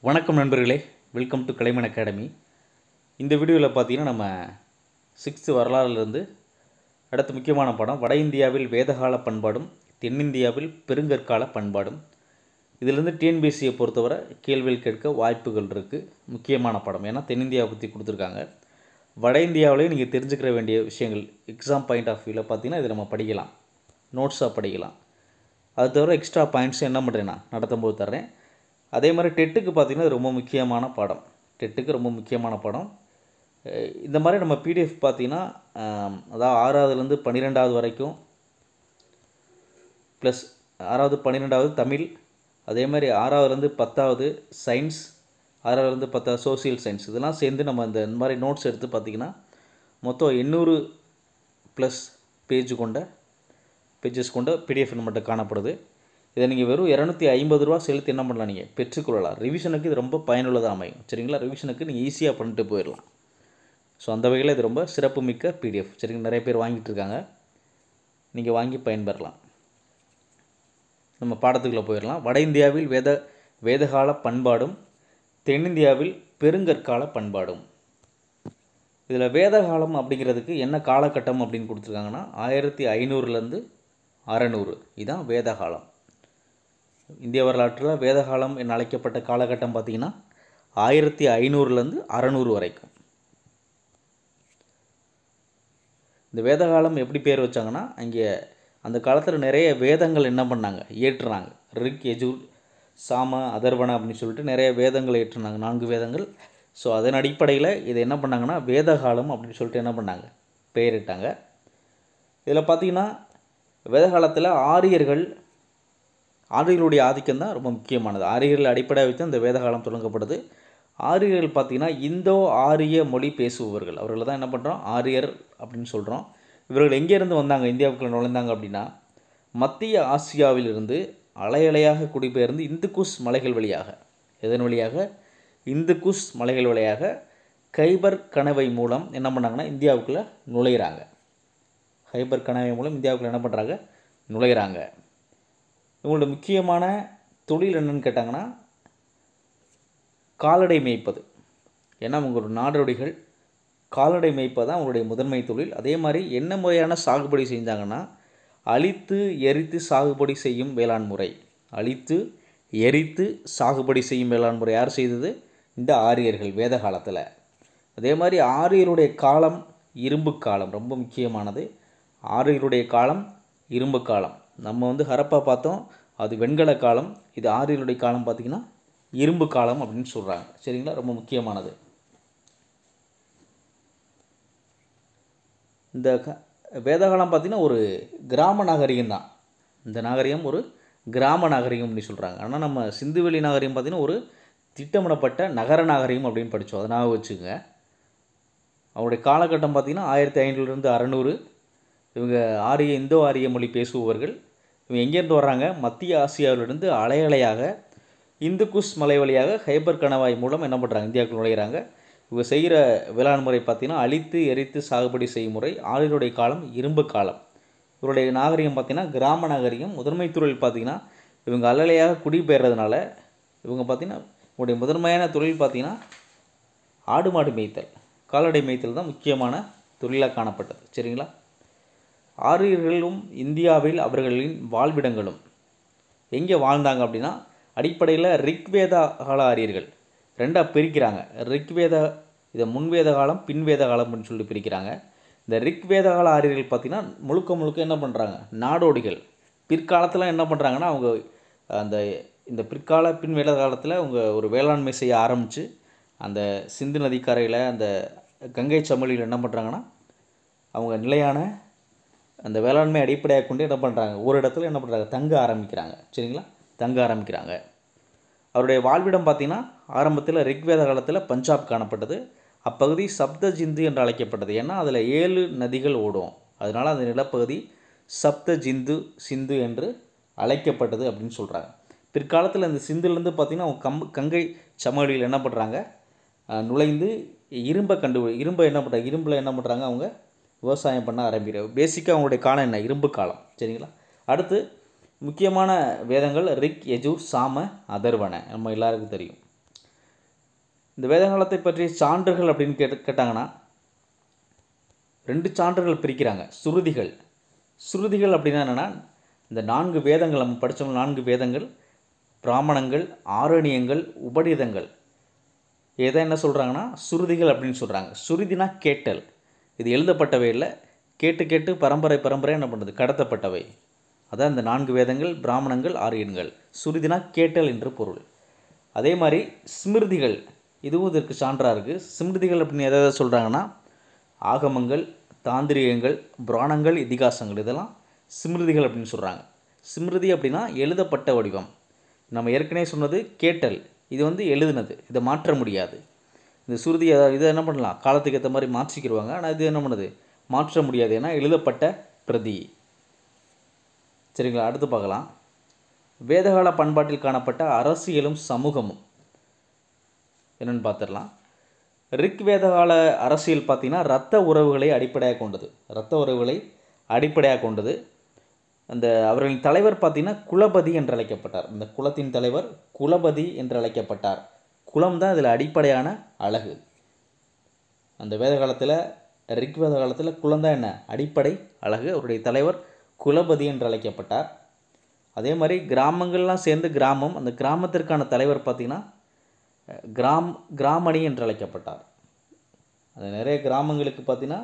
வணக்கம் நண்பர்களே welcome to கலைமன் academy இந்த வீடியோவில் பார்த்தீங்கன்னா நம்ம சிக்ஸ்த்து வரலாறுலேருந்து அடுத்த முக்கியமான பாடம் வட இந்தியாவில் வேதகால பண்பாடும் தென்னிந்தியாவில் பெருங்கற்கால பண்பாடும் இதிலிருந்து டிஎன்பிஎஸ்சியை பொறுத்தவரை கேள்விகள் கேட்க வாய்ப்புகள் இருக்குது முக்கியமான பாடம் ஏன்னா தென்னிந்தியாவை பற்றி கொடுத்துருக்காங்க வட இந்தியாவிலேயே நீங்கள் தெரிஞ்சுக்கிற வேண்டிய விஷயங்கள் எக்ஸாம் பாயிண்ட் ஆஃப் வியூவில் பார்த்தீங்கன்னா இதை நம்ம படிக்கலாம் நோட்ஸாக படிக்கலாம் அது தவிர எக்ஸ்ட்ரா பாயிண்ட்ஸ் என்ன பண்ணுறேன் நான் நடத்தும் போது தர்றேன் அதே மாதிரி டெட்டுக்கு பார்த்தீங்கன்னா இது ரொம்ப முக்கியமான பாடம் டெட்டுக்கு ரொம்ப முக்கியமான பாடம் அஹ் இந்த மாதிரி நம்ம பிடிஎஃப் பார்த்தீங்கன்னா ஆம், அதாவது ஆறாவதுலேருந்து பன்னிரெண்டாவது வரைக்கும் ப்ளஸ் ஆறாவது பன்னிரெண்டாவது தமிழ் அதே மாதிரி ஆறாவதுலேருந்து பத்தாவது சயின்ஸ் ஆறாவதுலேருந்து பத்தாவது சோசியல் சயின்ஸ் இதெல்லாம் சேர்ந்து நம்ம இந்த இந்த மாதிரி நோட்ஸ் எடுத்து பார்த்திங்கன்னா மொத்தம் எண்ணூறு ப்ளஸ் பேஜ் கொண்ட பேஜஸ் கொண்ட பிடிஎஃப் நம்மகிட்ட காணப்படுது இதை நீங்கள் வெறும் இரநூத்தி ஐம்பது ரூபா செலுத்தி என்ன பண்ணலாம் நீங்கள் பெற்றுக்கொள்ளலாம் ரிவிஷனுக்கு இது ரொம்ப பயனுள்ளதாக அமையும் சரிங்களா ரிவிஷனுக்கு நீங்கள் ஈஸியாக பண்ணிட்டு போயிடலாம் ஸோ அந்த வகையில் இது ரொம்ப சிறப்புமிக்க பிடிஎஃப் சரிங்க நிறைய பேர் வாங்கிட்டு இருக்காங்க நீங்கள் வாங்கி பயன்பெறலாம் நம்ம பாடத்துக்குள்ளே போயிடலாம் வட இந்தியாவில் வேத வேதகால பண்பாடும் தென்னிந்தியாவில் பெருங்கற்கால பண்பாடும் இதில் வேதகாலம் அப்படிங்கிறதுக்கு என்ன காலகட்டம் அப்படின்னு கொடுத்துருக்காங்கன்னா ஆயிரத்தி ஐநூறுலேருந்து அறநூறு இதுதான் வேதகாலம் இந்திய வரலாற்றில் வேதகாலம் என அழைக்கப்பட்ட காலகட்டம் பார்த்திங்கன்னா ஆயிரத்தி ஐநூறுலேருந்து அறநூறு வரைக்கும் இந்த வேதகாலம் எப்படி பேர் வச்சாங்கன்னா அங்கே அந்த காலத்தில் நிறைய வேதங்கள் என்ன பண்ணாங்க ஏற்றுனாங்க ரிக் எஜூர் சாம அதர்வன அப்படின்னு சொல்லிட்டு நிறைய வேதங்களை ஏற்றுனாங்க நான்கு வேதங்கள் ஸோ அதன் அடிப்படையில் இதை என்ன பண்ணாங்கன்னா வேதகாலம் அப்படின்னு சொல்லிட்டு என்ன பண்ணாங்க பெயரிட்டாங்க இதில் பார்த்தீங்கன்னா வேதகாலத்தில் ஆரியர்கள் ஆரியர்களுடைய ஆதிக்கம் தான் ரொம்ப முக்கியமானது ஆரியர்கள் அடிப்படையாக வைத்து அந்த வேதகாலம் தொடங்கப்படுது ஆரியர்கள் பார்த்தீங்கன்னா இந்தோ ஆரிய மொழி பேசுபவர்கள் அவர்களை தான் என்ன பண்ணுறோம் ஆரியர் அப்படின்னு சொல்கிறோம் இவர்கள் எங்கேருந்து வந்தாங்க இந்தியாவுக்குள்ள நுழைந்தாங்க அப்படின்னா மத்திய ஆசியாவிலிருந்து அலையலையாக குடிபெயர்ந்து இந்துக்குஸ் மலைகள் வழியாக எதன் வழியாக இந்துக்குஸ் மலைகள் வழியாக கைபர் கணவை மூலம் என்ன பண்ணாங்கன்னா இந்தியாவுக்குள்ளே நுழையிறாங்க ஹைபர் கணவை மூலம் இந்தியாவுக்குள்ள என்ன பண்ணுறாங்க நுழையிறாங்க இவங்களோட முக்கியமான தொழில் என்னன்னு கேட்டாங்கன்னா கால்நடை மேய்ப்பது ஏன்னா உங்களோட நாடோடிகள் கால்நடை மேய்ப்பது தான் அவங்களுடைய முதன்மை தொழில் அதே மாதிரி என்ன முறையான சாகுபடி செஞ்சாங்கன்னா அழித்து எரித்து சாகுபடி செய்யும் வேளாண் முறை அழித்து எரித்து சாகுபடி செய்யும் வேளாண் முறை யார் செய்தது இந்த ஆரியர்கள் வேத காலத்தில் அதே மாதிரி ஆரியருடைய காலம் இரும்பு காலம் ரொம்ப முக்கியமானது ஆரியருடைய காலம் இரும்பு காலம் நம்ம வந்து ஹரப்பா பார்த்தோம் அது வெண்கல காலம் இது ஆரியருடைய காலம் பார்த்திங்கன்னா இரும்பு காலம் அப்படின்னு சொல்கிறாங்க சரிங்களா ரொம்ப முக்கியமானது இந்த க- வேதகாலம் பார்த்திங்கன்னா ஒரு கிராம நாகரிகம் தான் இந்த நாகரிகம் ஒரு கிராம நாகரிகம் அப்படின்னு சொல்கிறாங்க ஆனால் நம்ம சிந்துவெளி நாகரிகம் பார்த்திங்கன்னா ஒரு திட்டமிடப்பட்ட நகர நாகரிகம் அப்படின்னு படித்தோம் அதை ஞாபகம் வச்சுக்கோங்க அவருடைய காலகட்டம் பார்த்திங்கன்னா ஆயிரத்தி ஐநூறுலேருந்து அறநூறு இவங்க ஆரிய இந்தோ ஆரிய மொழி பேசுபவர்கள் இவங்க எங்கேருந்து வர்றாங்க மத்திய ஆசியாவிலிருந்து அலையலையாக இந்துக்குஸ் மலை வழியாக ஹைபர் கணவாய் மூலம் என்ன பண்ணுறாங்க இந்தியாவுக்கு நுழையிறாங்க இவங்க செய்கிற வேளாண் முறை பார்த்தீங்கன்னா அழித்து எரித்து சாகுபடி செய்யும் முறை ஆரியருடைய காலம் இரும்பு காலம் இவருடைய நாகரிகம் பார்த்தீங்கன்னா கிராம நாகரிகம் முதன்மை தொழில் பார்த்தீங்கன்னா இவங்க அலையலையாக குடிபெயர்றதுனால இவங்க பார்த்தீங்கன்னா இவங்களுடைய முதன்மையான தொழில் பார்த்தீங்கன்னா ஆடு மாடு மேய்த்தல் கால்நடை மேய்த்தல் தான் முக்கியமான தொழிலாக காணப்பட்டது சரிங்களா ஆரியர்களும் இந்தியாவில் அவர்களின் வாழ்விடங்களும் எங்கே வாழ்ந்தாங்க அப்படின்னா அடிப்படையில் ரிக்வேத கால ஆரியர்கள் ரெண்டாக பிரிக்கிறாங்க ரிக்வேத இதை முன்வேத காலம் பின்வேத காலம் அப்படின்னு சொல்லி பிரிக்கிறாங்க இந்த ரிக்வேத கால ஆரியர்கள் பார்த்திங்கன்னா முழுக்க முழுக்க என்ன பண்ணுறாங்க நாடோடிகள் பிற்காலத்தில் என்ன பண்ணுறாங்கன்னா அவங்க அந்த இந்த பிற்கால பின்வேத காலத்தில் அவங்க ஒரு வேளாண்மை செய்ய ஆரம்பித்து அந்த சிந்து நதிக்கரையில் அந்த கங்கை சமவெளியில் என்ன பண்ணுறாங்கன்னா அவங்க நிலையான அந்த வேளாண்மை அடிப்படையாக கொண்டு என்ன பண்ணுறாங்க ஒரு இடத்துல என்ன பண்ணுறாங்க தங்க ஆரம்பிக்கிறாங்க சரிங்களா தங்க ஆரம்பிக்கிறாங்க அவருடைய வாழ்விடம் பார்த்திங்கன்னா ஆரம்பத்தில் ரிக்வேத காலத்தில் பஞ்சாப் காணப்பட்டது அப்பகுதி சப்த ஜிந்து என்று அழைக்கப்பட்டது ஏன்னா அதில் ஏழு நதிகள் ஓடும் அதனால் அந்த நிலப்பகுதி சப்த ஜிந்து சிந்து என்று அழைக்கப்பட்டது அப்படின்னு சொல்கிறாங்க பிற்காலத்தில் இந்த சிந்துலேருந்து பார்த்திங்கன்னா அவங்க கம் கங்கை சமவெளியில் என்ன பண்ணுறாங்க அஹ், நுழைந்து இரும்பை கண்டு இரும்பை என்ன பண்ணுறாங்க இரும்பில் என்ன பண்ணுறாங்க அவங்க விவசாயம் பண்ண ஆரம்பிக்கிறாங்க பேசிக்காக அவங்களுடைய காலம் என்ன இரும்பு காலம் சரிங்களா அடுத்து முக்கியமான வேதங்கள் ரிக் யஜூர் சாம அதர்வன நம்ம எல்லாருக்கும் தெரியும் இந்த வேதகாலத்தை பற்றிய சான்றுகள் அப்படின்னு கேட்டு கேட்டாங்கன்னா ரெண்டு சான்றுகள் பிரிக்கிறாங்க சுருதிகள் சுருதிகள் அப்படின்னா என்னென்னா இந்த நான்கு வேதங்கள் நம்ம படித்தோம் நான்கு வேதங்கள் பிராமணங்கள் ஆரணியங்கள் உபநிதங்கள் எதை என்ன சொல்கிறாங்கன்னா சுருதிகள் அப்படின்னு சொல்கிறாங்க சுருதினா கேட்டல் இது எழுதப்பட்டவை இல்லை கேட்டு கேட்டு பரம்பரை பரம்பரை என்ன பண்ணுறது கடத்தப்பட்டவை அதான் இந்த நான்கு வேதங்கள் பிராமணங்கள் ஆரியன்கள் சுருதினா கேட்டல் என்று பொருள் அதே மாதிரி ஸ்மிருதிகள் இதுவும் இதற்கு சான்றாக இருக்குது ஸ்மிருதிகள் அப்படின்னு எதை எதை சொல்கிறாங்கன்னா ஆகமங்கள் தாந்திரிகங்கள் புராணங்கள் இதிகாசங்கள் இதெல்லாம் ஸ்மிருதிகள் அப்படின்னு சொல்கிறாங்க ஸ்மிருதி அப்படின்னா எழுதப்பட்ட வடிவம் நம்ம ஏற்கனவே சொன்னது கேட்டல் இது வந்து எழுதுனது இதை மாற்ற முடியாது இந்த சுருதி இதை என்ன பண்ணலாம் காலத்துக்கு ஏற்ற மாதிரி மாற்றிக்கிடுவாங்க ஆனால் இது என்ன பண்ணுது மாற்ற முடியாது ஏன்னா எழுதப்பட்ட பிரதி சரிங்களா அடுத்து பார்க்கலாம் வேதகால பண்பாட்டில் காணப்பட்ட அரசியலும் சமூகமும் என்னென்னு பார்த்துடலாம் ரிக் வேதகால அரசியல் பார்த்திங்கன்னா இரத்த உறவுகளை அடிப்படையாக கொண்டது இரத்த உறவுகளை அடிப்படையாக கொண்டது அந்த அவர்களின் தலைவர் பார்த்திங்கன்னா குலபதி என்று அழைக்கப்பட்டார் இந்த குலத்தின் தலைவர் குலபதி என்று அழைக்கப்பட்டார் குலம் தான் இதில் அடிப்படையான அழகு அந்த வேத காலத்தில் ரிக் வேத காலத்தில் குலம் தான் என்ன அடிப்படை அழகு அவருடைய தலைவர் குலபதி என்று அழைக்கப்பட்டார் அதே மாதிரி கிராமங்கள்லாம் சேர்ந்து கிராமம் அந்த கிராமத்திற்கான தலைவர் பார்த்திங்கன்னா கிராம் கிராமணி என்று அழைக்கப்பட்டார் அது நிறைய கிராமங்களுக்கு பார்த்தீங்கன்னா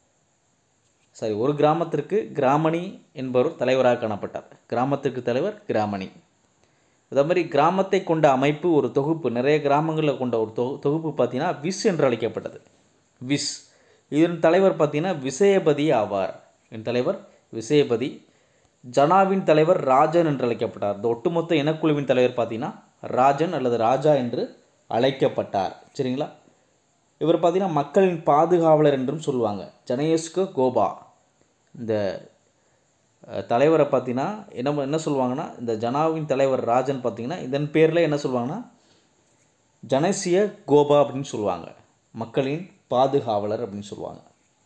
சரி ஒரு கிராமத்திற்கு கிராமணி என்பவர் தலைவராக காணப்பட்டார் கிராமத்திற்கு தலைவர் கிராமணி அதே மாதிரி கிராமத்தை கொண்ட அமைப்பு ஒரு தொகுப்பு நிறைய கிராமங்களில் கொண்ட ஒரு தொகு தொகுப்பு பார்த்தீங்கன்னா விஸ் என்று அழைக்கப்பட்டது விஸ் இதன் தலைவர் பார்த்தீங்கன்னா விசயபதி ஆவார் என் தலைவர் விசயபதி ஜனாவின் தலைவர் ராஜன் என்று அழைக்கப்பட்டார் இந்த ஒட்டுமொத்த இனக்குழுவின் தலைவர் பார்த்தீங்கன்னா ராஜன் அல்லது ராஜா என்று அழைக்கப்பட்டார் சரிங்களா இவர் பார்த்தீங்கன்னா மக்களின் பாதுகாவலர் என்றும் சொல்லுவாங்க ஜனயஸ்க கோபா இந்த அஹ், தலைவரை பார்த்தீங்கன்னா என்ன என்ன சொல்லுவாங்கன்னா இந்த ஜனாவின் தலைவர் ராஜன் பார்த்தீங்கன்னா இதன் பேரில் என்ன சொல்லுவாங்கன்னா ஜனசிய கோபா அப்படின்னு சொல்லுவாங்க மக்களின் பாதுகாவலர் அப்படின்னு சொல்லுவாங்க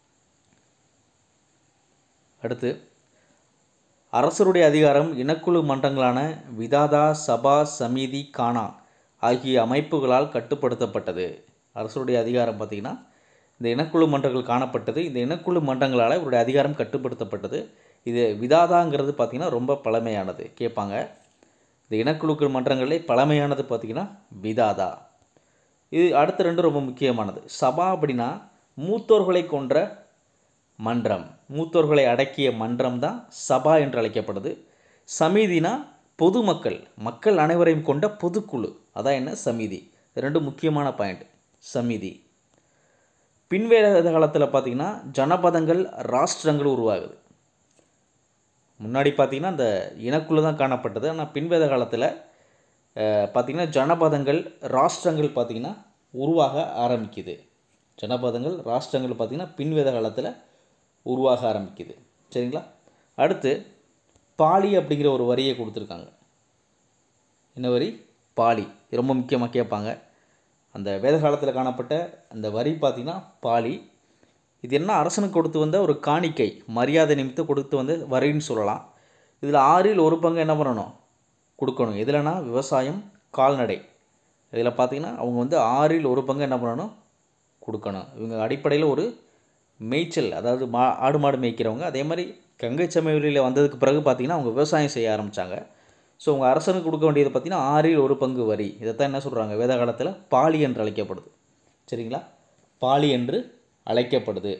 அடுத்து அரசருடைய அதிகாரம் இனக்குழு மன்றங்களான விதாதா சபா சமிதி கானா ஆகிய அமைப்புகளால் கட்டுப்படுத்தப்பட்டது அரசருடைய அதிகாரம் பார்த்திங்கன்னா இந்த இனக்குழு மன்றங்கள் காணப்பட்டது இந்த இனக்குழு மன்றங்களால் இவருடைய அதிகாரம் கட்டுப்படுத்தப்பட்டது இது விதாதாங்கிறது பார்த்திங்கன்னா ரொம்ப பழமையானது கேட்பாங்க இந்த இனக்குழுக்கள் மன்றங்களே பழமையானது பார்த்திங்கன்னா விதாதா இது அடுத்த ரெண்டு ரொம்ப முக்கியமானது சபா அப்படின்னா மூத்தோர்களை கொன்ற மன்றம் மூத்தோர்களை அடக்கிய மன்றம் தான் சபா என்று அழைக்கப்படுது சமிதினா பொதுமக்கள் மக்கள் அனைவரையும் கொண்ட பொதுக்குழு அதான் என்ன சமிதி இது ரெண்டு முக்கியமான பாயிண்ட் சமிதி பின்வேத காலத்தில் பார்த்தீங்கன்னா ஜனபதங்கள் ராஷ்டிரங்கள் உருவாகுது முன்னாடி பார்த்தீங்கன்னா இந்த இனக்குழு தான் காணப்பட்டது ஆனால் பின்வேத காலத்தில் பார்த்திங்கன்னா ஜனபதங்கள் ராஷ்டிரங்கள் பார்த்திங்கன்னா உருவாக ஆரம்பிக்குது ஜனபதங்கள் ராஷ்டிரங்கள் பார்த்திங்கன்னா பின்வேத காலத்தில் உருவாக ஆரம்பிக்குது சரிங்களா அடுத்து பாலி அப்படிங்கிற ஒரு வரியை கொடுத்துருக்காங்க என்ன வரி பாலி இது ரொம்ப முக்கியமாக கேட்பாங்க அந்த வேத காலத்தில் காணப்பட்ட அந்த வரி பார்த்திங்கன்னா பாலி இது என்ன அரசனுக்கு கொடுத்து வந்த ஒரு காணிக்கை மரியாதை நிமித்தம் கொடுத்து வந்த வரின்னு சொல்லலாம் இதில் ஆறில் ஒரு பங்கு என்ன பண்ணணும் கொடுக்கணும் எதுலனா விவசாயம் கால்நடை இதில் பார்த்தீங்கன்னா அவங்க வந்து ஆறில் ஒரு பங்கு என்ன பண்ணணும் கொடுக்கணும் இவங்க அடிப்படையில் ஒரு மேய்ச்சல் அதாவது மா ஆடு மாடு மேய்க்கிறவங்க அதே மாதிரி கங்கை சமவெளியில் வந்ததுக்கு பிறகு பார்த்தீங்கன்னா அவங்க விவசாயம் செய்ய ஆரம்பித்தாங்க ஸோ அவங்க அரசனுக்கு கொடுக்க வேண்டியது பார்த்தீங்கன்னா ஆறில் ஒரு பங்கு வரி இதைத்தான் என்ன சொல்கிறாங்க வேத காலத்தில் பாலி என்று அழைக்கப்படுது சரிங்களா பாலி என்று அழைக்கப்படுது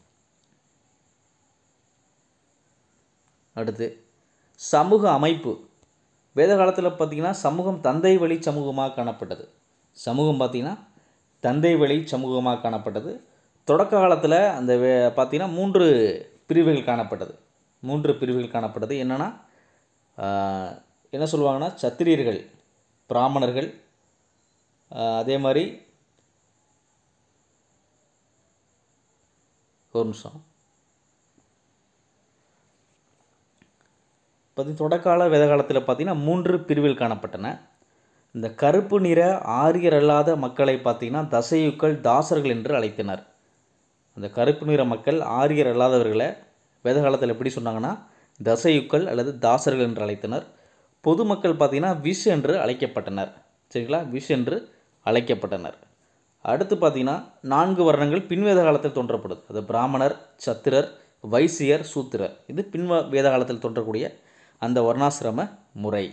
அடுத்து சமூக அமைப்பு வேத காலத்தில் பார்த்திங்கன்னா சமூகம் தந்தை வழி சமூகமாக காணப்பட்டது சமூகம் பார்த்திங்கன்னா தந்தை வழி சமூகமாக காணப்பட்டது தொடக்க காலத்தில் அந்த வே பார்த்திங்கன்னா மூன்று பிரிவுகள் காணப்பட்டது மூன்று பிரிவுகள் காணப்பட்டது என்னென்னா என்ன சொல்லுவாங்கன்னா சத்திரியர்கள் பிராமணர்கள் ஆஹ், அதே மாதிரி ஒரு நிமிஷம் பற்றி தொடக்கால வேத காலத்தில் பார்த்தீங்கன்னா மூன்று பிரிவில் காணப்பட்டன இந்த கருப்பு நிற ஆரியர் அல்லாத மக்களை பார்த்தீங்கன்னா தசையுக்கள் தாசர்கள் என்று அழைத்தனர் அந்த கருப்பு நிற மக்கள் ஆரியர் அல்லாதவர்களை வேத காலத்தில் எப்படி சொன்னாங்கன்னா தசையுக்கள் அல்லது தாசர்கள் என்று அழைத்தனர் பொதுமக்கள் பார்த்தீங்கன்னா விஷ் என்று அழைக்கப்பட்டனர் சரிங்களா விஷ் என்று அழைக்கப்பட்டனர் அடுத்து பார்த்தீங்கன்னா நான்கு வர்ணங்கள் பின்வேத காலத்தில் தோன்றப்படுது அது பிராமணர் சத்திரர் வைசியர் சூத்திரர் இது பின் வேத காலத்தில் தோன்றக்கூடிய அந்த வர்ணாசிரம முறை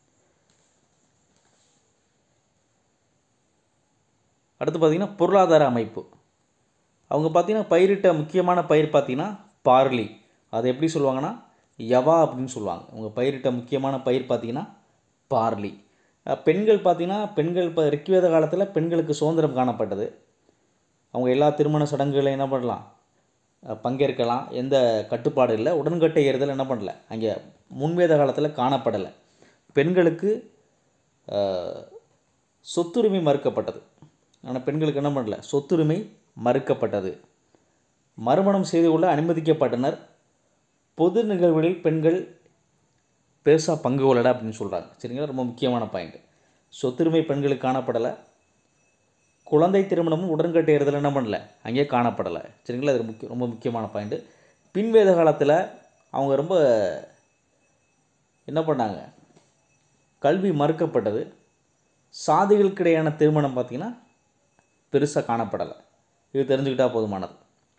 அடுத்து பார்த்திங்கன்னா பொருளாதார அமைப்பு அவங்க பார்த்திங்கன்னா பயிரிட்ட முக்கியமான பயிர் பார்த்திங்கன்னா பார்லி அதை எப்படி சொல்லுவாங்கன்னா யவா அப்படின்னு சொல்லுவாங்க அவங்க பயிரிட்ட முக்கியமான பயிர் பார்த்திங்கன்னா பார்லி அஹ் பெண்கள் பார்த்திங்கன்னா பெண்கள் இப்போ ரிக்வேத காலத்தில் பெண்களுக்கு சுதந்திரம் காணப்பட்டது அவங்க எல்லா திருமண சடங்குகளையும் என்ன பண்ணலாம் அஹ் பங்கேற்கலாம் எந்த கட்டுப்பாடு இல்லை உடன்கட்டை ஏறுதல் என்ன பண்ணல அங்கே முன்வேத காலத்தில் காணப்படலை பெண்களுக்கு அஹ், சொத்துரிமை மறுக்கப்பட்டது ஆனால் பெண்களுக்கு என்ன பண்ணல சொத்துரிமை மறுக்கப்பட்டது மறுமணம் செய்து கொள்ள அனுமதிக்கப்பட்டனர் பொது நிகழ்வுகளில் பெண்கள் பெருசாக பங்கு கொள்ளடா அப்படின்னு சொல்கிறாங்க சரிங்களா ரொம்ப முக்கியமான பாயிண்ட் சொத்துரிமை பெண்களுக்கு காணப்படலை குழந்தை திருமணமும் உடன்கட்டை ஏறுதல் என்ன பண்ணல அங்கேயே காணப்படலை சரிங்களா அது முக்கிய ரொம்ப முக்கியமான பாயிண்ட்டு பின்வேத காலத்தில் அவங்க ரொம்ப என்ன பண்ணாங்க கல்வி மறுக்கப்பட்டது சாதிகளுக்கிடையான திருமணம் பார்த்திங்கன்னா பெருசாக காணப்படலை இது தெரிஞ்சுக்கிட்டா போதுமானது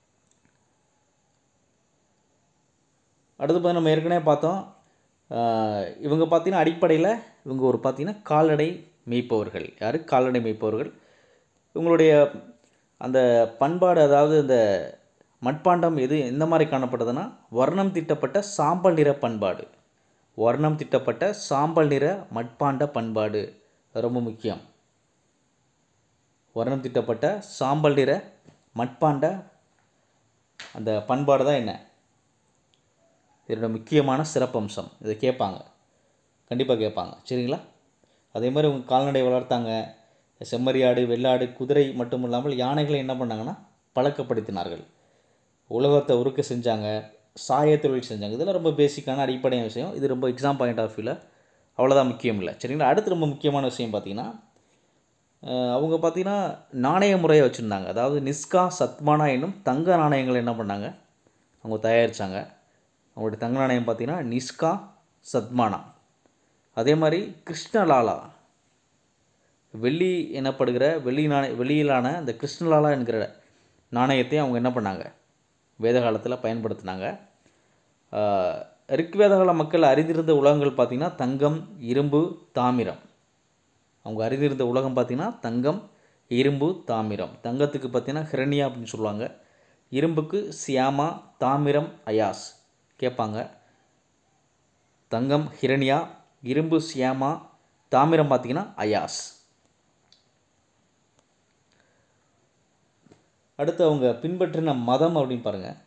அடுத்து பார்த்தா நம்ம ஏற்கனவே பார்த்தோம் ஆஹ் இவங்க பார்த்தீங்கன்னா அடிப்படையில் இவங்க ஒரு பார்த்தீங்கன்னா கால்நடை மேய்ப்பவர்கள் யார் கால்நடை மேய்ப்பவர்கள் இவங்களுடைய அந்த பண்பாடு அதாவது இந்த மட்பாண்டம் எது எந்த மாதிரி காணப்படுதுன்னா வர்ணம் திட்டப்பட்ட சாம்பல் நிற பண்பாடு வர்ணம் திட்டப்பட்ட சாம்பல் நிற மட்பாண்ட பண்பாடு அது ரொம்ப முக்கியம் வர்ணம் திட்டப்பட்ட சாம்பல் நிற மட்பாண்ட அந்த பண்பாடு தான் என்ன இதோட முக்கியமான சிறப்பம்சம் இதை கேட்பாங்க கண்டிப்பாக கேட்பாங்க சரிங்களா அதே மாதிரி அவங்க கால்நடை வளர்த்தாங்க செம்மறியாடு வெள்ளாடு குதிரை மட்டும் இல்லாமல் யானைகளை என்ன பண்ணாங்கன்னா பழக்கப்படுத்தினார்கள் உலகத்தை உருக்க செஞ்சாங்க சாய தொழில் செஞ்சாங்க இதெல்லாம் ரொம்ப பேசிக்கான அடிப்படையான விஷயம் இது ரொம்ப எக்ஸாம் பாயிண்ட் ஆஃப் வியூவில் அவ்வளோதான் முக்கியம் இல்லை சரிங்களா அடுத்து ரொம்ப முக்கியமான விஷயம் பார்த்தீங்கன்னா அஹ் அவங்க பார்த்தீங்கன்னா நாணய முறையை வச்சுருந்தாங்க அதாவது நிஸ்கா சத்மானா என்னும் தங்க நாணயங்களை என்ன பண்ணாங்க அவங்க தயாரித்தாங்க அவங்களுடைய தங்க நாணயம் பார்த்தீங்கன்னா நிஸ்கா சத்மானா அதே மாதிரி கிருஷ்ணலாலா வெள்ளி எனப்படுகிற வெள்ளி நாணய வெள்ளியிலான அந்த கிருஷ்ணலாலா என்கிற நாணயத்தை அவங்க என்ன பண்ணாங்க வேத காலத்தில் பயன்படுத்தினாங்க ஆஹ் ரிக்வேத கால மக்கள் அறிந்திருந்த உலகங்கள் பார்த்திங்கன்னா தங்கம் இரும்பு தாமிரம் அவங்க அறிந்திருந்த உலகம் பார்த்திங்கன்னா தங்கம் இரும்பு தாமிரம் தங்கத்துக்கு பார்த்திங்கன்னா ஹிரண்யா அப்படின்னு சொல்லுவாங்க இரும்புக்கு சியாமா தாமிரம் அயாஸ் கேட்பாங்க தங்கம் ஹிரண்யா இரும்பு சியாமா தாமிரம் பார்த்திங்கன்னா அயாஸ் அடுத்து அவங்க பின்பற்றின மதம் அப்படின்னு பாருங்கள்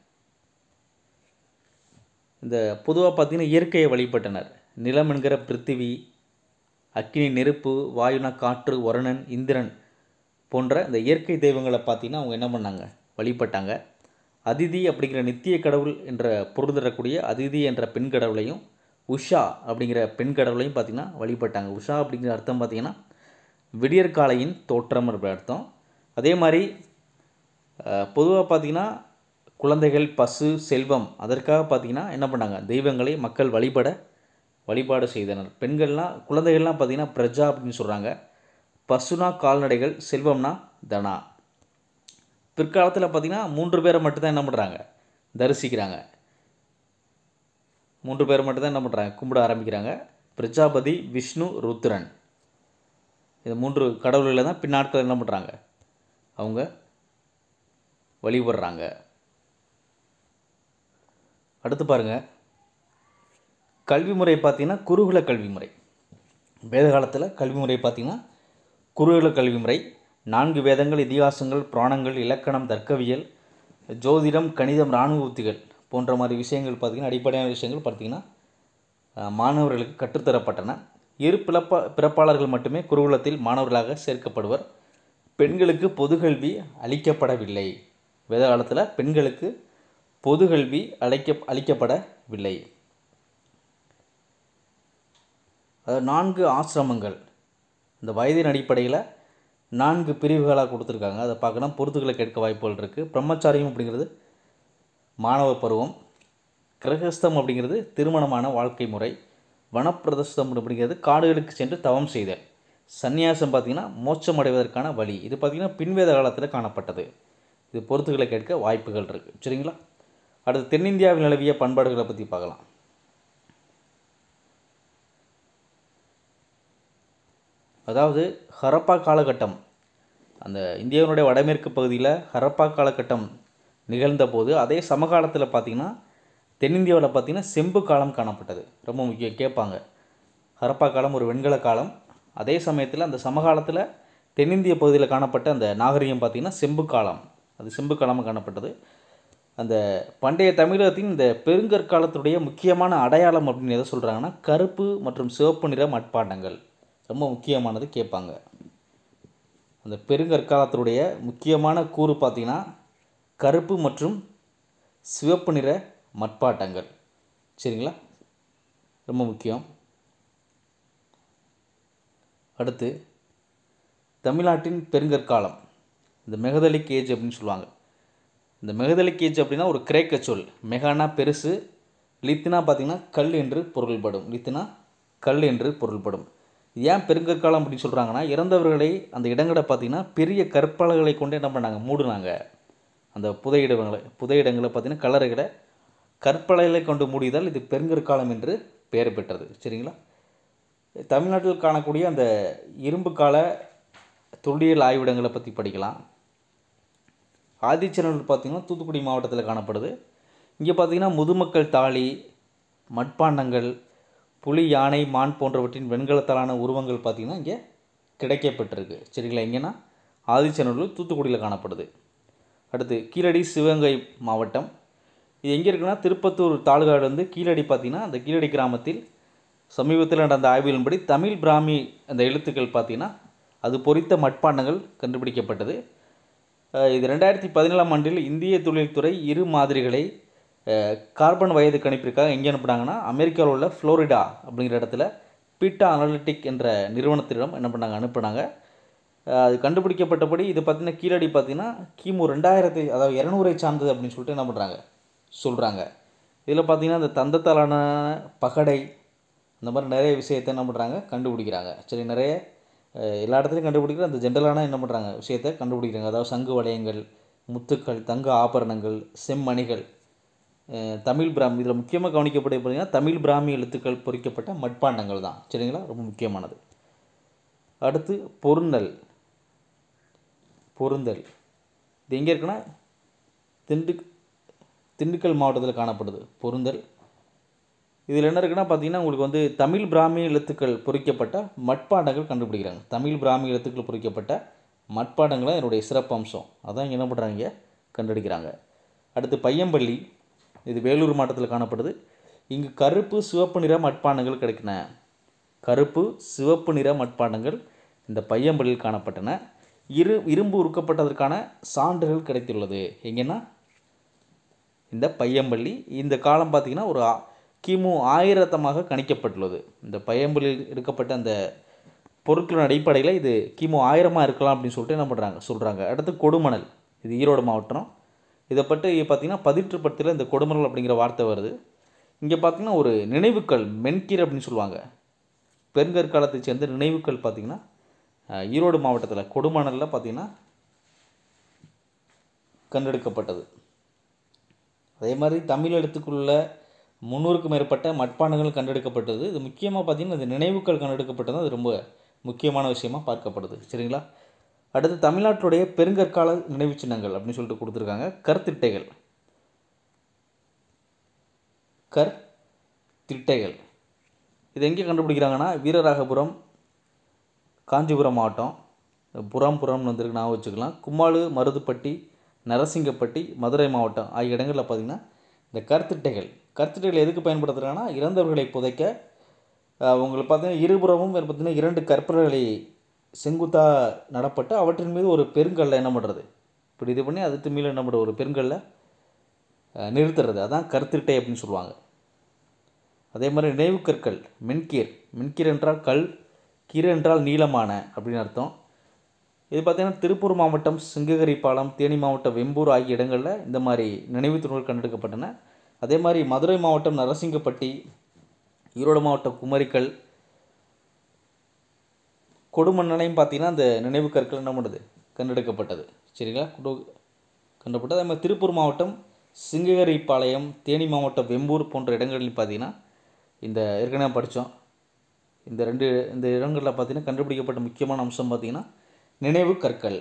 இந்த பொதுவாக பார்த்தீங்கன்னா இயற்கையை வழிபட்டனர் நிலம் என்கிற பிருத்திவி அக்கினி நெருப்பு வாயுனா காற்று வருணன் இந்திரன் போன்ற இந்த இயற்கை தெய்வங்களை பார்த்தீங்கன்னா அவங்க என்ன பண்ணாங்க வழிபட்டாங்க அதிதி அப்படிங்கிற நித்திய கடவுள் என்ற பொருள் தரக்கூடிய அதிதி என்ற பெண் கடவுளையும் உஷா அப்படிங்கிற பெண் கடவுளையும் பார்த்திங்கன்னா வழிபட்டாங்க உஷா அப்படிங்கிற அர்த்தம் பார்த்திங்கன்னா விடியற்காலையின் தோற்றம் அப்படி அர்த்தம் அதே மாதிரி பொதுவாக பார்த்திங்கன்னா குழந்தைகள் பசு செல்வம் அதற்காக பார்த்திங்கன்னா என்ன பண்ணாங்க தெய்வங்களை மக்கள் வழிபட வழிபாடு செய்தனர் பெண்கள்லாம் குழந்தைகள்லாம் பார்த்திங்கன்னா பிரஜா அப்படின்னு சொல்கிறாங்க பசுனா கால்நடைகள் செல்வம்னா தனா பிற்காலத்தில் பார்த்திங்கன்னா மூன்று பேரை மட்டும்தான் என்ன பண்ணுறாங்க தரிசிக்கிறாங்க மூன்று பேரை மட்டும்தான் என்ன பண்ணுறாங்க கும்பிட ஆரம்பிக்கிறாங்க பிரஜாபதி விஷ்ணு ருத்ரன் இது மூன்று கடவுள்களை தான் பின்னாட்கள் என்ன பண்ணுறாங்க அவங்க வழிபடுறாங்க அடுத்து பாருங்கள் கல்வி முறை பார்த்திங்கன்னா குருகுல கல்வி முறை வேத காலத்தில் கல்வி முறை பார்த்திங்கன்னா குருகுல கல்வி முறை நான்கு வேதங்கள் இதிகாசங்கள் புராணங்கள் இலக்கணம் தர்க்கவியல் ஜோதிடம் கணிதம் இராணுவ உத்திகள் போன்ற மாதிரி விஷயங்கள் பார்த்திங்கன்னா அடிப்படையான விஷயங்கள் பார்த்திங்கன்னா அஹ், மாணவர்களுக்கு கற்றுத்தரப்பட்டன இரு பிறப்பா பிறப்பாளர்கள் மட்டுமே குருகுலத்தில் மாணவர்களாக சேர்க்கப்படுவர் பெண்களுக்கு பொதுகல்வி அளிக்கப்படவில்லை வேத காலத்தில் பெண்களுக்கு பொதுகல்வி அழைக்க அளிக்கப்படவில்லை அதாவது நான்கு ஆசிரமங்கள் இந்த வயதின் அடிப்படையில் நான்கு பிரிவுகளாக கொடுத்துருக்காங்க அதை பார்க்கணும் பொறுத்துக்களை கேட்க வாய்ப்புகள் இருக்குது பிரம்மச்சாரியம் அப்படிங்கிறது மாணவ பருவம் கிரகஸ்தம் அப்படிங்கிறது திருமணமான வாழ்க்கை முறை வனப்பிரதஸ்தம் அப்படிங்கிறது காடுகளுக்கு சென்று தவம் செய்தல் சந்நியாசம் பார்த்திங்கன்னா மோட்சம் அடைவதற்கான வழி இது பார்த்திங்கன்னா பின்வேத காலத்தில் காணப்பட்டது இது பொறுத்துக்களை கேட்க வாய்ப்புகள் இருக்குது சரிங்களா அடுத்து தென்னிந்தியாவில் நிலவிய பண்பாடுகளை பற்றி பார்க்கலாம் அதாவது ஹரப்பா காலகட்டம் அந்த இந்தியாவினுடைய வடமேற்கு பகுதியில் ஹரப்பா காலகட்டம் நிகழ்ந்த போது அதே சமகாலத்தில் பார்த்திங்கன்னா தென்னிந்தியாவில் பார்த்திங்கன்னா செம்பு காலம் காணப்பட்டது ரொம்ப முக்கியம் கேட்பாங்க ஹரப்பா காலம் ஒரு வெண்கல காலம் அதே சமயத்தில் அந்த சமகாலத்தில் தென்னிந்திய பகுதியில் காணப்பட்ட அந்த நாகரிகம் பார்த்திங்கன்னா செம்பு காலம் அது செம்பு காலமாக காணப்பட்டது அந்த பண்டைய தமிழகத்தின் இந்த பெருங்கற்காலத்துடைய முக்கியமான அடையாளம் அப்படின்னு எதை சொல்கிறாங்கன்னா கருப்பு மற்றும் சிவப்பு நிற மட்பாண்டங்கள் ரொம்ப முக்கியமானது கேட்பாங்க அந்த பெருங்கற்காலத்துடைய முக்கியமான கூறு பார்த்திங்கன்னா கருப்பு மற்றும் சிவப்பு நிற மட்பாட்டங்கள் சரிங்களா ரொம்ப முக்கியம் அடுத்து தமிழ்நாட்டின் பெருங்கற்காலம் இந்த மெகதலிக் ஏஜ் அப்படின்னு சொல்லுவாங்க இந்த மெகதலிக் ஏஜ் அப்படின்னா ஒரு கிரேக்க சொல் மெகானா பெருசு லித்தினா பார்த்திங்கன்னா கல் என்று பொருள்படும் லித்தினா கல் என்று பொருள்படும் ஏன் பெருங்கற்காலம் அப்படின்னு சொல்கிறாங்கன்னா இறந்தவர்களை அந்த இடங்களை பார்த்திங்கன்னா பெரிய கற்பாலைகளை கொண்டு என்ன பண்ணாங்க மூடினாங்க அந்த புதையிடங்களை புதையிடங்களை பார்த்திங்கன்னா கல்லறைகளை கற்பலைகளை கொண்டு மூடியதால் இது பெருங்கற்காலம் என்று பெயர் பெற்றது சரிங்களா தமிழ்நாட்டில் காணக்கூடிய அந்த இரும்பு கால தொல்லியல் ஆய்விடங்களை பற்றி படிக்கலாம் ஆதிச்சநல்லூர் பார்த்திங்கன்னா தூத்துக்குடி மாவட்டத்தில் காணப்படுது இங்கே பார்த்திங்கன்னா முதுமக்கள் தாலி மட்பாண்டங்கள் புலி யானை மான் போன்றவற்றின் வெண்கலத்தாலான உருவங்கள் பார்த்திங்கன்னா இங்கே கிடைக்கப்பட்டிருக்கு சரிங்களா எங்கேன்னா ஆதிச்சநல்லூர் தூத்துக்குடியில் காணப்படுது அடுத்து கீழடி சிவகங்கை மாவட்டம் இது எங்கே இருக்குன்னா திருப்பத்தூர் தாலுகாவிலேருந்து கீழடி பார்த்திங்கன்னா அந்த கீழடி கிராமத்தில் சமீபத்தில் நடந்த ஆய்வுகளின்படி தமிழ் பிராமி அந்த எழுத்துக்கள் பார்த்திங்கன்னா அது பொறித்த மட்பாண்டங்கள் கண்டுபிடிக்கப்பட்டது அஹ் இது ரெண்டாயிரத்தி பதினேழாம் ஆண்டில் இந்திய தொழில்துறை இரு மாதிரிகளை அஹ், கார்பன் வயது கணிப்பிற்காக எங்கே அனுப்புனாங்கன்னா அமெரிக்காவில் உள்ள ஃப்ளோரிடா அப்படிங்கிற இடத்துல பீட்டா அனலிட்டிக் என்ற நிறுவனத்திடம் என்ன பண்ணாங்க அனுப்புனாங்க அஹ், அது கண்டுபிடிக்கப்பட்டபடி இது பார்த்திங்கன்னா கீழடி பார்த்திங்கன்னா கிமு ரெண்டாயிரத்தி அதாவது இரநூறை சார்ந்தது அப்படின்னு சொல்லிட்டு என்ன பண்ணுறாங்க சொல்கிறாங்க இதில் பார்த்திங்கன்னா இந்த தந்தத்தாலான பகடை இந்த மாதிரி நிறைய விஷயத்தை என்ன பண்ணுறாங்க கண்டுபிடிக்கிறாங்க சரி நிறைய அஹ், எல்லா இடத்துலையும் கண்டுபிடிக்கிற அந்த ஜென்ரலான என்ன பண்ணுறாங்க விஷயத்தை கண்டுபிடிக்கிறாங்க அதாவது சங்கு வளையங்கள் முத்துக்கள் தங்க ஆபரணங்கள் செம்மணிகள் அஹ், தமிழ் பிராமி இதில் முக்கியமாக கவனிக்கப்பட பார்த்தீங்கன்னா தமிழ் பிராமி எழுத்துக்கள் பொறிக்கப்பட்ட மட்பாண்டங்கள் தான் சரிங்களா ரொம்ப முக்கியமானது அடுத்து பொருந்தல் பொருந்தல் இது எங்கே இருக்குன்னா திண்டு திண்டுக்கல் மாவட்டத்தில் காணப்படுது பொருந்தல் இதில் என்ன இருக்குன்னா பார்த்தீங்கன்னா உங்களுக்கு வந்து தமிழ் பிராமி எழுத்துக்கள் பொறிக்கப்பட்ட மட்பாண்டங்கள் கண்டுபிடிக்கிறாங்க தமிழ் பிராமி எழுத்துக்கள் பொறிக்கப்பட்ட மட்பாண்டங்கள் தான் என்னுடைய சிறப்பு அம்சம் அதான் இங்க என்ன பண்ணுறாங்க இங்க கண்டுபிடிக்கிறாங்க அடுத்து பையம்பள்ளி இது வேலூர் மாவட்டத்தில் காணப்படுது இங்கு கருப்பு சிவப்பு நிற மட்பாண்டங்கள் கிடைக்கின கருப்பு சிவப்பு நிற மட்பாண்டங்கள் இந்த பையம்பள்ளியில் காணப்பட்டன இரு இரும்பு உருக்கப்பட்டதற்கான சான்றுகள் கிடைத்துள்ளது எங்கன்னா இந்த பையம்பள்ளி இந்த காலம் பார்த்திங்கன்னா ஒரு ஆ- கிமு ஆயிரத்தமாக கணிக்கப்பட்டுள்ளது இந்த பையம்பள்ளியில் எடுக்கப்பட்ட அந்த பொருட்களின் அடிப்படையில் இது கிமு ஆயிரமாக இருக்கலாம் அப்படின்னு சொல்லிட்டு என்ன பண்ணுறாங்க சொல்கிறாங்க அடுத்து கொடுமணல் இது ஈரோடு மாவட்டம் இதை பற்றி பார்த்திங்கன்னா பதிற்று படத்தில் இந்த கொடுமணல் அப்படிங்கிற வார்த்தை வருது இங்கே பார்த்திங்கன்னா ஒரு நினைவுக்கல் மென்கீர் அப்படின்னு சொல்லுவாங்க பெருங்கற்காலத்தை சேர்ந்த நினைவுக்கல் பார்த்திங்கன்னா அஹ், ஈரோடு மாவட்டத்தில் கொடுமணலில் பார்த்திங்கன்னா கண்டெடுக்கப்பட்டது அதே மாதிரி தமிழ் எழுத்துக்குள்ள முந்நூறுக்கும் மேற்பட்ட மட்பாண்டங்கள் கண்டெடுக்கப்பட்டது இது முக்கியமாக பார்த்தீங்கன்னா இந்த நினைவுகள் கண்டெடுக்கப்பட்டது அது ரொம்ப முக்கியமான விஷயமா பார்க்கப்படுது சரிங்களா அடுத்து தமிழ்நாட்டுடைய பெருங்கற்கால நினைவுச் சின்னங்கள் அப்படின்னு சொல்லிட்டு கொடுத்துருக்காங்க கற்திட்டைகள் கர் திட்டைகள் இது எங்கே கண்டுபிடிக்கிறாங்கன்னா வீரராகபுரம் காஞ்சிபுரம் மாவட்டம் புறம் புறம்னு வந்திருக்கு நான் வச்சுக்கலாம் கும்மாளு மருதுப்பட்டி நரசிங்கப்பட்டி மதுரை மாவட்டம் ஆகிய இடங்களில் பார்த்திங்கன்னா இந்த கருத்திட்டைகள் கருத்திட்டைகள் எதுக்கு பயன்படுத்துகிறாங்கன்னா இறந்தவர்களை புதைக்க அஹ், உங்களுக்கு பார்த்தீங்கன்னா இருபுறமும் பார்த்திங்கன்னா இரண்டு கற்பர்களை செங்குத்தாக நடப்பட்டு அவற்றின் மீது ஒரு பெருங்கல்லை என்ன பண்ணுறது இப்படி இது பண்ணி அதுக்கு மேலே என்ன பண்ணுறது ஒரு பெருங்கல்லை அஹ், நிறுத்துறது அதான் கருத்திட்டை அப்படின்னு சொல்லுவாங்க அதே மாதிரி நினைவு கற்கள் மின்கீர் மின்கீர் என்றால் கல் கீர் என்றால் நீளமான அப்படின்னு அர்த்தம் இது பார்த்திங்கன்னா திருப்பூர் மாவட்டம் சிங்ககிரி பாலம் தேனி மாவட்டம் வெம்பூர் ஆகிய இடங்களில் இந்த மாதிரி நினைவுத் தூண்கள் கண்டெடுக்கப்பட்டன அதே மாதிரி மதுரை மாவட்டம் நரசிங்கப்பட்டி ஈரோடு மாவட்டம் குமரிக்கல் கொடுமண்ணலையும் பார்த்தீங்கன்னா அந்த நினைவு கற்கள் என்ன பண்ணுது கண்டெடுக்கப்பட்டது சரிங்களா குடு கண்டப்பட்டது அதே மாதிரி திருப்பூர் மாவட்டம் சிங்ககரிப்பாளையம் தேனி மாவட்டம் வெம்பூர் போன்ற இடங்களில் பார்த்தீங்கன்னா இந்த ஏற்கனவே படித்தோம் இந்த ரெண்டு இந்த இடங்களில் பார்த்தீங்கன்னா கண்டுபிடிக்கப்பட்ட முக்கியமான அம்சம் பார்த்தீங்கன்னா நினைவு கற்கள்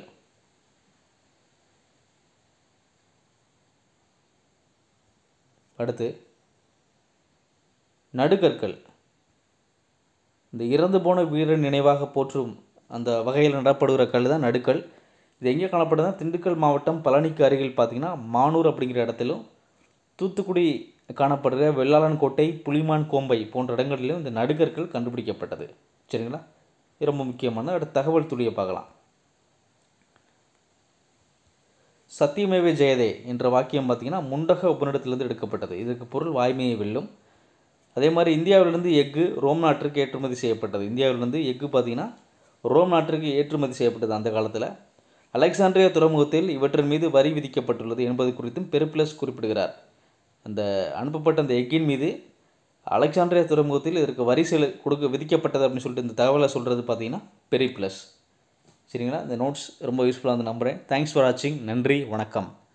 அடுத்து நடுகற்கள் இந்த இறந்து போன வீரர் நினைவாக போற்றும் அந்த வகையில் நடப்படுகிற கல் தான் நடுக்கல் இது எங்கே காணப்படுதுன்னா திண்டுக்கல் மாவட்டம் பழனிக்கு அருகில் பார்த்தீங்கன்னா மானூர் அப்படிங்கிற இடத்திலும் தூத்துக்குடி காணப்படுகிற வெள்ளாளன் கோட்டை புலிமான் கோம்பை போன்ற இடங்களிலும் இந்த நடுகற்கள் கண்டுபிடிக்கப்பட்டது சரிங்களா இது ரொம்ப முக்கியமான அடுத்த தகவல் துளியை பார்க்கலாம் சத்தியமேவே ஜெயதே என்ற வாக்கியம் பார்த்தீங்கன்னா முண்டக உபநிடத்திலிருந்து எடுக்கப்பட்டது இதற்கு பொருள் வாய்மையை வெல்லும் அதே மாதிரி இந்தியாவிலிருந்து எஃகு ரோம் நாட்டிற்கு ஏற்றுமதி செய்யப்பட்டது இந்தியாவிலிருந்து எஃகு பார்த்தீங்கன்னா ரோம் நாட்டிற்கு ஏற்றுமதி செய்யப்பட்டது அந்த காலத்தில் அலெக்சாண்ட்ரியா துறைமுகத்தில் இவற்றின் மீது வரி விதிக்கப்பட்டுள்ளது என்பது குறித்தும் பெருப்ளஸ் குறிப்பிடுகிறார் அந்த அனுப்பப்பட்ட அந்த எஃகின் மீது அலெக்சாண்ட்ரியா துறைமுகத்தில் இதற்கு வரி செலு கொடுக்க விதிக்கப்பட்டது அப்படின்னு சொல்லிட்டு இந்த தகவலை சொல்கிறது பார்த்தீங்கன்னா பெரிப்ளஸ் சரிங்களா இந்த நோட்ஸ் ரொம்ப யூஸ்ஃபுல்லாக வந்து நம்புகிறேன் தேங்க்ஸ் ஃபார் வாட்சிங் நன்றி வணக்கம்